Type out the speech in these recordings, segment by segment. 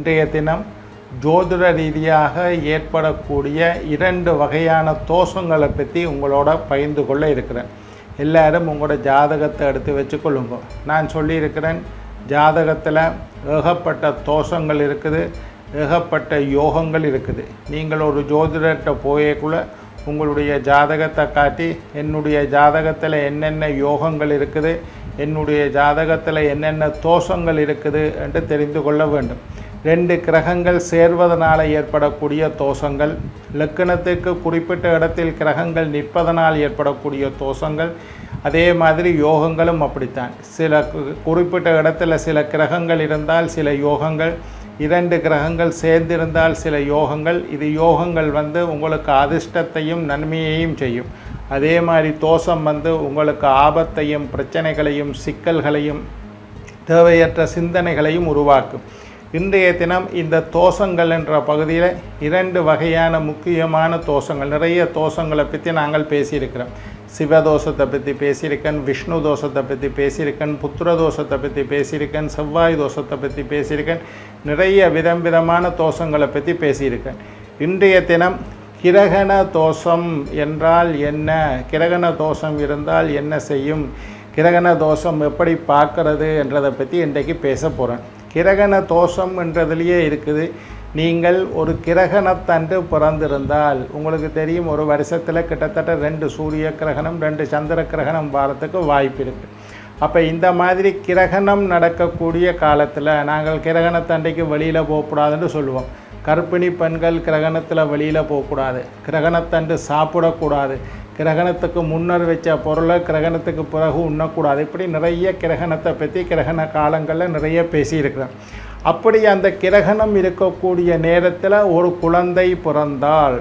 இன்றைய தினம் ஜோதிட ரீதியாக ஏற்படக்கூடிய இரண்டு வகையான தோஷங்களை பற்றி உங்களோட பகிர்ந்து கொள்ள இருக்கிறேன் எல்லாரும் உங்களோட ஜாதகத்தை எடுத்து வச்சுக்கொள்ளுங்க நான் சொல்லியிருக்கிறேன் ஜாதகத்தில் ஏகப்பட்ட தோஷங்கள் இருக்குது ஏகப்பட்ட யோகங்கள் இருக்குது நீங்கள் ஒரு ஜோதிடர்கிட்ட போயக்குள்ள உங்களுடைய ஜாதகத்தை காட்டி என்னுடைய ஜாதகத்தில் என்னென்ன யோகங்கள் இருக்குது என்னுடைய ஜாதகத்தில் என்னென்ன தோஷங்கள் இருக்குது என்று தெரிந்து கொள்ள வேண்டும் ரெண்டு கிரகங்கள் சேர்வதனால் ஏற்படக்கூடிய தோஷங்கள் லக்கணத்துக்கு குறிப்பிட்ட இடத்தில் கிரகங்கள் நிற்பதனால் ஏற்படக்கூடிய தோஷங்கள் அதே மாதிரி யோகங்களும் அப்படித்தான் சில கு- குறிப்பிட்ட இடத்துல சில கிரகங்கள் இருந்தால் சில யோகங்கள் இரண்டு கிரகங்கள் சேர்ந்திருந்தால் சில யோகங்கள் இது யோகங்கள் வந்து உங்களுக்கு அதிர்ஷ்டத்தையும் நன்மையையும் செய்யும் அதே மாதிரி தோஷம் வந்து உங்களுக்கு ஆபத்தையும் பிரச்சனைகளையும் சிக்கல்களையும் தேவையற்ற சிந்தனைகளையும் உருவாக்கும் இன்றைய தினம் இந்த தோஷங்கள் என்ற பகுதியில் இரண்டு வகையான முக்கியமான தோஷங்கள் நிறைய தோஷங்களை பற்றி நாங்கள் பேசியிருக்கிறோம் சிவதோஷத்தை பற்றி பேசியிருக்கேன் விஷ்ணு தோஷத்தை பற்றி பேசியிருக்கேன் புத்திர தோஷத்தை பற்றி பேசியிருக்கேன் செவ்வாய் தோஷத்தை பற்றி பேசியிருக்கேன் நிறைய விதம் விதமான தோஷங்களை பற்றி பேசியிருக்கேன் இன்றைய தினம் கிரகண தோஷம் என்றால் என்ன கிரகண தோஷம் இருந்தால் என்ன செய்யும் கிரகண தோஷம் எப்படி பார்க்கறது என்றதை பற்றி இன்றைக்கு பேச போகிறேன் கிரகண தோஷம் என்றதுலேயே இருக்குது நீங்கள் ஒரு கிரகணத்தன்று பிறந்திருந்தால் உங்களுக்கு தெரியும் ஒரு வருஷத்தில் கிட்டத்தட்ட ரெண்டு சூரிய கிரகணம் ரெண்டு சந்திர கிரகணம் வாரத்துக்கு வாய்ப்பு இருக்குது அப்போ இந்த மாதிரி கிரகணம் நடக்கக்கூடிய காலத்தில் நாங்கள் கிரகணத்தண்டைக்கு வெளியில் போகக்கூடாதுன்னு சொல்லுவோம் கர்ப்பிணி பெண்கள் கிரகணத்தில் வெளியில் போகக்கூடாது கிரகணத்தண்டு சாப்பிடக்கூடாது கிரகணத்துக்கு முன்னர் வச்ச பொருளை கிரகணத்துக்கு பிறகு உண்ணக்கூடாது இப்படி நிறைய கிரகணத்தை பற்றி கிரகண காலங்களில் நிறைய பேசியிருக்கிறேன் அப்படி அந்த கிரகணம் இருக்கக்கூடிய நேரத்தில் ஒரு குழந்தை பிறந்தால்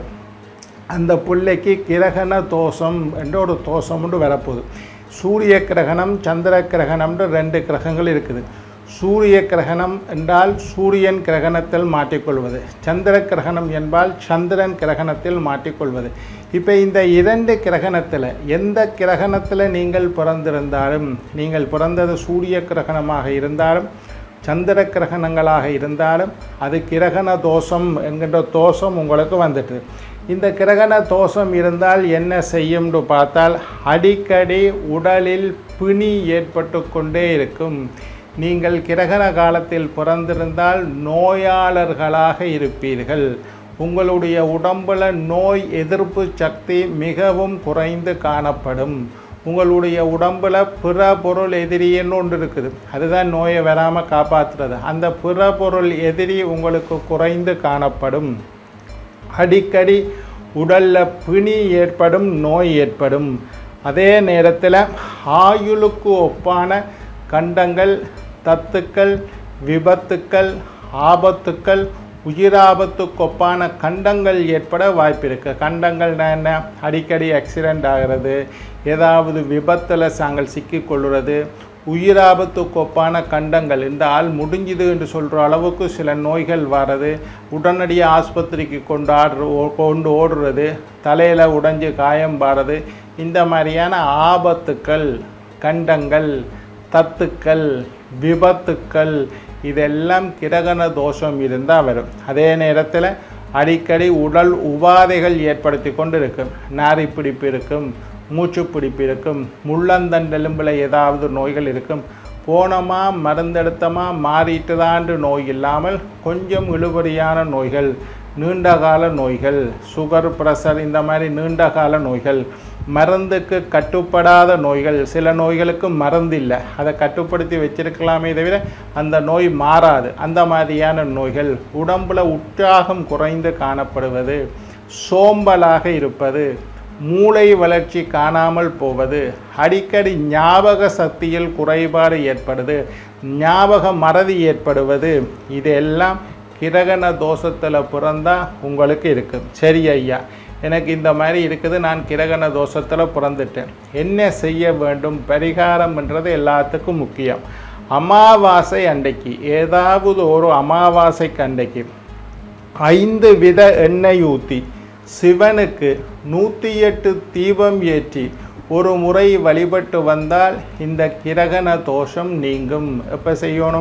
அந்த பிள்ளைக்கு கிரகண தோஷம் என்ற ஒரு தோஷம் ஒன்று வரப்போகுது சூரிய கிரகணம் சந்திர கிரகணம்ன்ற ரெண்டு கிரகங்கள் இருக்குது சூரிய கிரகணம் என்றால் சூரியன் கிரகணத்தில் மாட்டிக்கொள்வது சந்திர கிரகணம் என்பால் சந்திரன் கிரகணத்தில் மாட்டிக்கொள்வது இப்போ இந்த இரண்டு கிரகணத்தில் எந்த கிரகணத்தில் நீங்கள் பிறந்திருந்தாலும் நீங்கள் பிறந்தது சூரிய கிரகணமாக இருந்தாலும் சந்திர கிரகணங்களாக இருந்தாலும் அது கிரகண தோஷம் என்கின்ற தோஷம் உங்களுக்கு வந்துட்டு இந்த கிரகண தோஷம் இருந்தால் என்ன செய்யும்னு பார்த்தால் அடிக்கடி உடலில் பிணி ஏற்பட்டு கொண்டே இருக்கும் நீங்கள் கிரகண காலத்தில் பிறந்திருந்தால் நோயாளர்களாக இருப்பீர்கள் உங்களுடைய உடம்புல நோய் எதிர்ப்பு சக்தி மிகவும் குறைந்து காணப்படும் உங்களுடைய உடம்புல பிற பொருள் எதிரின்னு ஒன்று இருக்குது அதுதான் நோயை வராமல் காப்பாற்றுறது அந்த பிற பொருள் எதிரி உங்களுக்கு குறைந்து காணப்படும் அடிக்கடி உடலில் பிணி ஏற்படும் நோய் ஏற்படும் அதே நேரத்தில் ஆயுளுக்கு ஒப்பான கண்டங்கள் தத்துக்கள் விபத்துக்கள் ஆபத்துக்கள் உயிராபத்துக்கொப்பான கண்டங்கள் ஏற்பட வாய்ப்பு இருக்குது கண்டங்கள்னா என்ன அடிக்கடி ஆக்சிடெண்ட் ஆகிறது ஏதாவது விபத்தில் நாங்கள் சிக்கிக்கொள்கிறது உயிராபத்துக்கொப்பான கண்டங்கள் இந்த ஆள் முடிஞ்சுது என்று சொல்கிற அளவுக்கு சில நோய்கள் வர்றது உடனடியாக ஆஸ்பத்திரிக்கு கொண்டு ஆடுற ஓ- கொண்டு ஓடுறது தலையில் உடைஞ்சு காயம் பாடுறது இந்த மாதிரியான ஆபத்துக்கள் கண்டங்கள் தத்துக்கள் விபத்துக்கள் இதெல்லாம் கிரகண தோஷம் இருந்தால் வரும் அதே நேரத்தில் அடிக்கடி உடல் உபாதைகள் ஏற்படுத்தி கொண்டு இருக்கும் நாரி பிடிப்பு இருக்கும் மூச்சு பிடிப்பு இருக்கும் முள்ளந்தண்டெலும்பில் ஏதாவது நோய்கள் இருக்கும் போனோமா மருந்தெடுத்தமா மாறிட்டுதாண்டு நோய் இல்லாமல் கொஞ்சம் இழுபறியான நோய்கள் நீண்டகால நோய்கள் சுகர் ப்ரெஷர் இந்த மாதிரி நீண்டகால நோய்கள் மருந்துக்கு கட்டுப்படாத நோய்கள் சில நோய்களுக்கு மருந்து இல்லை அதை கட்டுப்படுத்தி வச்சிருக்கலாமே தவிர அந்த நோய் மாறாது அந்த மாதிரியான நோய்கள் உடம்புல உற்சாகம் குறைந்து காணப்படுவது சோம்பலாக இருப்பது மூளை வளர்ச்சி காணாமல் போவது அடிக்கடி ஞாபக சக்தியில் குறைபாடு ஏற்படுது ஞாபக மறதி ஏற்படுவது இதெல்லாம் கிரகண தோஷத்தில் பிறந்தா உங்களுக்கு இருக்குது சரி ஐயா எனக்கு இந்த மாதிரி இருக்குது நான் கிரகண தோஷத்தில் பிறந்துட்டேன் என்ன செய்ய வேண்டும் பரிகாரம்ன்றது எல்லாத்துக்கும் முக்கியம் அமாவாசை அன்றைக்கு ஏதாவது ஒரு அமாவாசைக்கு அன்றைக்கு ஐந்து வித எண்ணெய் ஊற்றி சிவனுக்கு நூற்றி எட்டு தீபம் ஏற்றி ஒரு முறை வழிபட்டு வந்தால் இந்த கிரகண தோஷம் நீங்கும் எப்போ செய்யணும்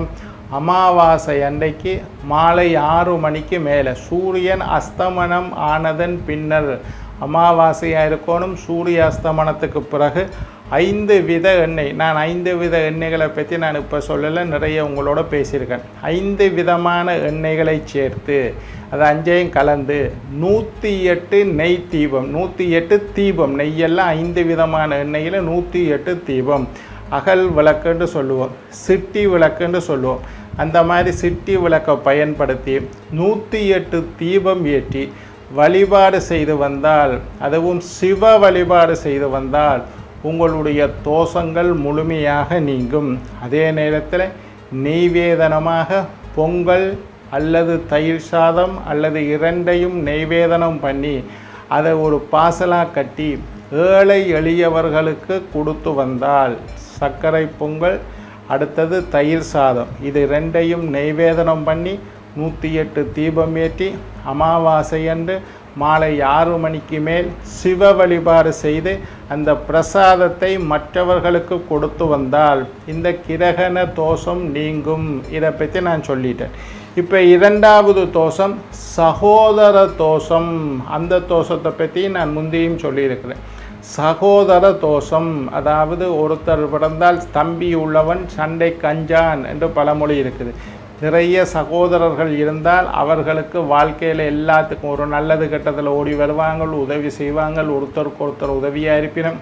அமாவாசை அன்றைக்கு மாலை ஆறு மணிக்கு மேலே சூரியன் அஸ்தமனம் ஆனதன் பின்னர் அமாவாசையாக இருக்கணும் சூரிய அஸ்தமனத்துக்கு பிறகு ஐந்து வித எண்ணெய் நான் ஐந்து வித எண்ணெய்களை பற்றி நான் இப்போ சொல்லலை நிறைய உங்களோட பேசியிருக்கேன் ஐந்து விதமான எண்ணெய்களை சேர்த்து அது அஞ்சையும் கலந்து நூற்றி எட்டு நெய் தீபம் நூற்றி எட்டு தீபம் நெய்யெல்லாம் ஐந்து விதமான எண்ணெயில் நூற்றி எட்டு தீபம் அகல் விளக்குன்னு சொல்லுவோம் சிட்டி விளக்குன்னு சொல்லுவோம் அந்த மாதிரி சிட்டி விளக்கை பயன்படுத்தி நூற்றி எட்டு தீபம் ஏற்றி வழிபாடு செய்து வந்தால் அதுவும் சிவ வழிபாடு செய்து வந்தால் உங்களுடைய தோஷங்கள் முழுமையாக நீங்கும் அதே நேரத்தில் நெய்வேதனமாக பொங்கல் அல்லது தயிர் சாதம் அல்லது இரண்டையும் நெய்வேதனம் பண்ணி அதை ஒரு பாசலாக கட்டி ஏழை எளியவர்களுக்கு கொடுத்து வந்தால் சர்க்கரை பொங்கல் அடுத்தது தயிர் சாதம் இது ரெண்டையும் நெய்வேதனம் பண்ணி நூற்றி எட்டு தீபம் ஏற்றி அமாவாசை அன்று மாலை ஆறு மணிக்கு மேல் சிவ வழிபாடு செய்து அந்த பிரசாதத்தை மற்றவர்களுக்கு கொடுத்து வந்தால் இந்த கிரகண தோஷம் நீங்கும் இதை பற்றி நான் சொல்லிட்டேன் இப்போ இரண்டாவது தோஷம் சகோதர தோஷம் அந்த தோஷத்தை பற்றி நான் முந்தையும் சொல்லியிருக்கிறேன் சகோதர தோஷம் அதாவது ஒருத்தர் பிறந்தால் தம்பி உள்ளவன் சண்டை கஞ்சான் என்று பழமொழி இருக்குது நிறைய சகோதரர்கள் இருந்தால் அவர்களுக்கு வாழ்க்கையில் எல்லாத்துக்கும் ஒரு நல்லது கெட்டதில் ஓடி வருவாங்க உதவி செய்வாங்க ஒருத்தருக்கு ஒருத்தர் உதவியாக இருப்பினும்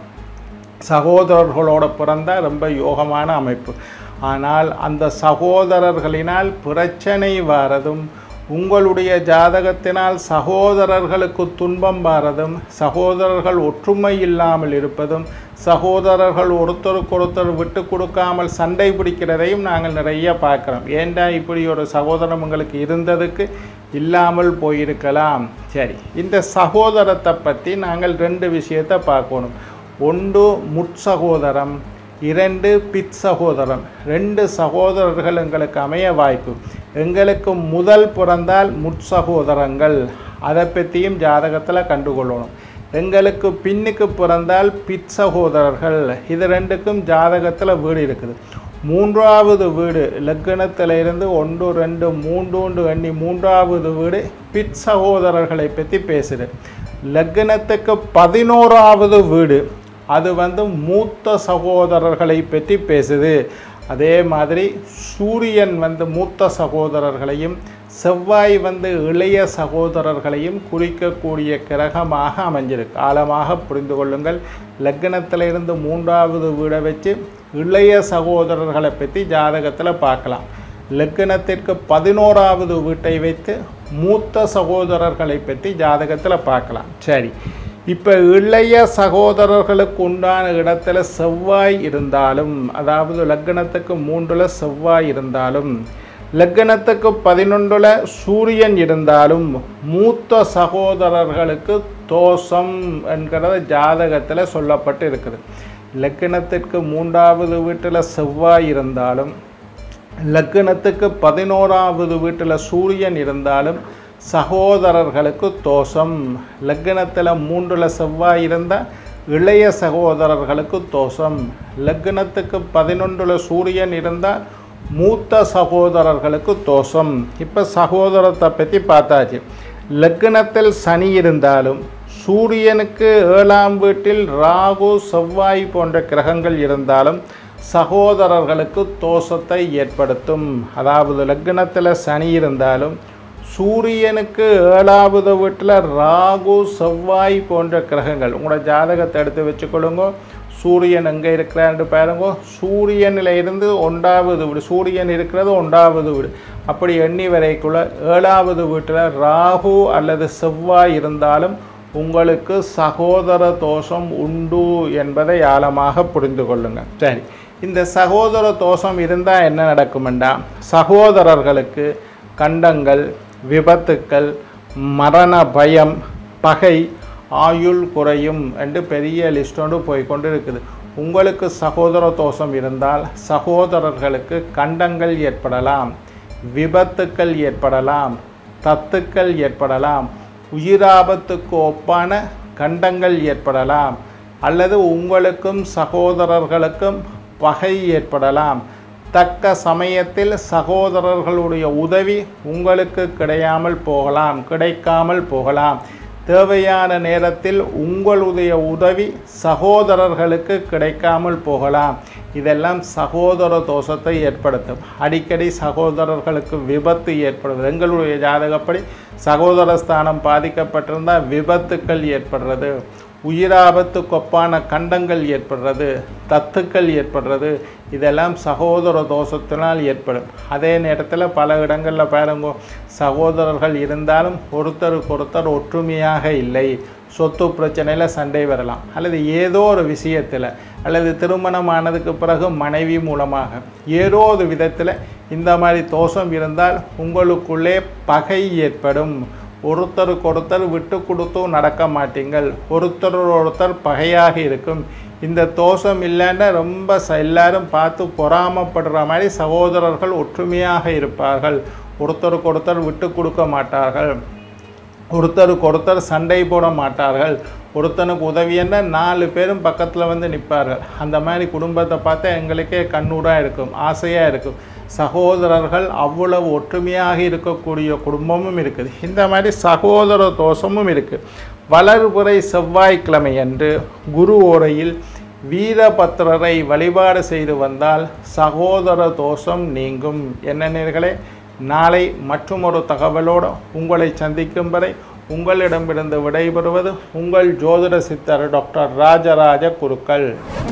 சகோதரர்களோட பிறந்தால் ரொம்ப யோகமான அமைப்பு ஆனால் அந்த சகோதரர்களினால் பிரச்சனை வாரதும் உங்களுடைய ஜாதகத்தினால் சகோதரர்களுக்கு துன்பம் வாரதும் சகோதரர்கள் ஒற்றுமை இல்லாமல் இருப்பதும் சகோதரர்கள் ஒருத்தருக்கொருத்தர் விட்டு கொடுக்காமல் சண்டை பிடிக்கிறதையும் நாங்கள் நிறைய பார்க்குறோம் ஏண்டா இப்படி ஒரு சகோதரம் உங்களுக்கு இருந்ததுக்கு இல்லாமல் போயிருக்கலாம் சரி இந்த சகோதரத்தை பற்றி நாங்கள் ரெண்டு விஷயத்தை பார்க்கணும் ஒன்று முற்சகோதரம் இரண்டு பித் சகோதரம் ரெண்டு சகோதரர்கள் எங்களுக்கு அமைய வாய்ப்பு எங்களுக்கு முதல் பிறந்தால் முற்சகோதரங்கள் அதை பற்றியும் ஜாதகத்தில் கண்டுகொள்ளணும் எங்களுக்கு பின்னுக்கு பிறந்தால் பித் சகோதரர்கள் இது ரெண்டுக்கும் ஜாதகத்தில் வீடு இருக்குது மூன்றாவது வீடு லக்கணத்தில் இருந்து ஒன்று ரெண்டு மூன்று எண்ணி மூன்றாவது வீடு பித் சகோதரர்களை பற்றி பேசுது லக்கணத்துக்கு பதினோராவது வீடு அது வந்து மூத்த சகோதரர்களை பற்றி பேசுது அதே மாதிரி சூரியன் வந்து மூத்த சகோதரர்களையும் செவ்வாய் வந்து இளைய சகோதரர்களையும் குறிக்கக்கூடிய கிரகமாக அமைஞ்சிருக்கு ஆழமாக புரிந்து கொள்ளுங்கள் லக்னத்திலிருந்து மூன்றாவது வீடை வச்சு இளைய சகோதரர்களை பற்றி ஜாதகத்தில் பார்க்கலாம் லக்னத்திற்கு பதினோராவது வீட்டை வைத்து மூத்த சகோதரர்களை பற்றி ஜாதகத்தில் பார்க்கலாம் சரி இப்போ இளைய சகோதரர்களுக்கு உண்டான இடத்துல செவ்வாய் இருந்தாலும் அதாவது லக்னத்துக்கு மூன்றில் செவ்வாய் இருந்தாலும் லக்னத்துக்கு பதினொன்றில் சூரியன் இருந்தாலும் மூத்த சகோதரர்களுக்கு தோஷம் என்கிறத ஜாதகத்தில் சொல்லப்பட்டு இருக்குது லக்னத்திற்கு மூன்றாவது வீட்டில் செவ்வாய் இருந்தாலும் லக்னத்துக்கு பதினோராவது வீட்டில் சூரியன் இருந்தாலும் சகோதரர்களுக்கு தோஷம் லக்னத்தில் மூன்றில் செவ்வாய் இருந்தால் இளைய சகோதரர்களுக்கு தோஷம் லக்னத்துக்கு பதினொன்றில் சூரியன் இருந்தால் மூத்த சகோதரர்களுக்கு தோஷம் இப்போ சகோதரத்தை பற்றி பார்த்தாச்சு லக்னத்தில் சனி இருந்தாலும் சூரியனுக்கு ஏழாம் வீட்டில் ராகு செவ்வாய் போன்ற கிரகங்கள் இருந்தாலும் சகோதரர்களுக்கு தோஷத்தை ஏற்படுத்தும் அதாவது லக்னத்தில் சனி இருந்தாலும் சூரியனுக்கு ஏழாவது வீட்டில் ராகு செவ்வாய் போன்ற கிரகங்கள் உங்களோட ஜாதகத்தை எடுத்து வச்சுக்கொள்ளுங்க சூரியன் எங்கே இருக்கிறான்னு பாருங்க சூரியனில் இருந்து ஒன்றாவது வீடு சூரியன் இருக்கிறது ஒன்றாவது வீடு அப்படி எண்ணி வரைக்குள்ள ஏழாவது வீட்டில் ராகு அல்லது செவ்வாய் இருந்தாலும் உங்களுக்கு சகோதர தோஷம் உண்டு என்பதை ஆழமாக புரிந்து கொள்ளுங்கள் சரி இந்த சகோதர தோஷம் இருந்தால் என்ன நடக்குமெண்டா சகோதரர்களுக்கு கண்டங்கள் விபத்துக்கள் மரண பயம் பகை ஆயுள் குறையும் என்று பெரிய லிஸ்டோடு போய் கொண்டு இருக்குது உங்களுக்கு சகோதர தோஷம் இருந்தால் சகோதரர்களுக்கு கண்டங்கள் ஏற்படலாம் விபத்துக்கள் ஏற்படலாம் தத்துக்கள் ஏற்படலாம் உயிராபத்துக்கு ஒப்பான கண்டங்கள் ஏற்படலாம் அல்லது உங்களுக்கும் சகோதரர்களுக்கும் பகை ஏற்படலாம் தக்க சமயத்தில் சகோதரர்களுடைய உதவி உங்களுக்கு கிடையாமல் போகலாம் கிடைக்காமல் போகலாம் தேவையான நேரத்தில் உங்களுடைய உதவி சகோதரர்களுக்கு கிடைக்காமல் போகலாம் இதெல்லாம் சகோதர தோஷத்தை ஏற்படுத்தும் அடிக்கடி சகோதரர்களுக்கு விபத்து ஏற்படுவது எங்களுடைய ஜாதகப்படி சகோதர ஸ்தானம் பாதிக்கப்பட்டிருந்தால் விபத்துக்கள் ஏற்படுறது உயிராபத்து கொப்பான கண்டங்கள் ஏற்படுறது தத்துக்கள் ஏற்படுறது இதெல்லாம் சகோதர தோஷத்தினால் ஏற்படும் அதே நேரத்தில் பல இடங்களில் பாருங்க சகோதரர்கள் இருந்தாலும் ஒருத்தருக்கு ஒருத்தர் ஒற்றுமையாக இல்லை சொத்து பிரச்சனையில் சண்டை வரலாம் அல்லது ஏதோ ஒரு விஷயத்தில் அல்லது திருமணம் ஆனதுக்கு பிறகு மனைவி மூலமாக ஏதோ ஒரு விதத்தில் இந்த மாதிரி தோஷம் இருந்தால் உங்களுக்குள்ளே பகை ஏற்படும் ஒருத்தருக்கு ஒருத்தர் விட்டு கொடுத்தும் நடக்க மாட்டீங்கள் ஒருத்தர் ஒருத்தர் பகையாக இருக்கும் இந்த தோஷம் இல்லைன்னா ரொம்ப ச எல்லாரும் பார்த்து பொறாமப்படுற மாதிரி சகோதரர்கள் ஒற்றுமையாக இருப்பார்கள் ஒருத்தருக்கு ஒருத்தர் விட்டு கொடுக்க மாட்டார்கள் ஒருத்தருக்கு ஒருத்தர் சண்டை போட மாட்டார்கள் ஒருத்தனுக்கு உதவின்னா நாலு பேரும் பக்கத்தில் வந்து நிற்பார்கள் அந்த மாதிரி குடும்பத்தை பார்த்தா எங்களுக்கே கண்ணூராக இருக்கும் ஆசையாக இருக்கும் சகோதரர்கள் அவ்வளவு ஒற்றுமையாக இருக்கக்கூடிய குடும்பமும் இருக்குது இந்த மாதிரி சகோதர தோஷமும் இருக்குது வளர்புறை செவ்வாய்க்கிழமை அன்று குரு ஓரையில் வீரபத்திரரை வழிபாடு செய்து வந்தால் சகோதர தோஷம் நீங்கும் என்ன நேர்களே நாளை மற்றுமொரு தகவலோடு உங்களை சந்திக்கும் வரை உங்களிடமிருந்து விடைபெறுவது உங்கள் ஜோதிட சித்தர் டாக்டர் ராஜராஜ குருக்கள்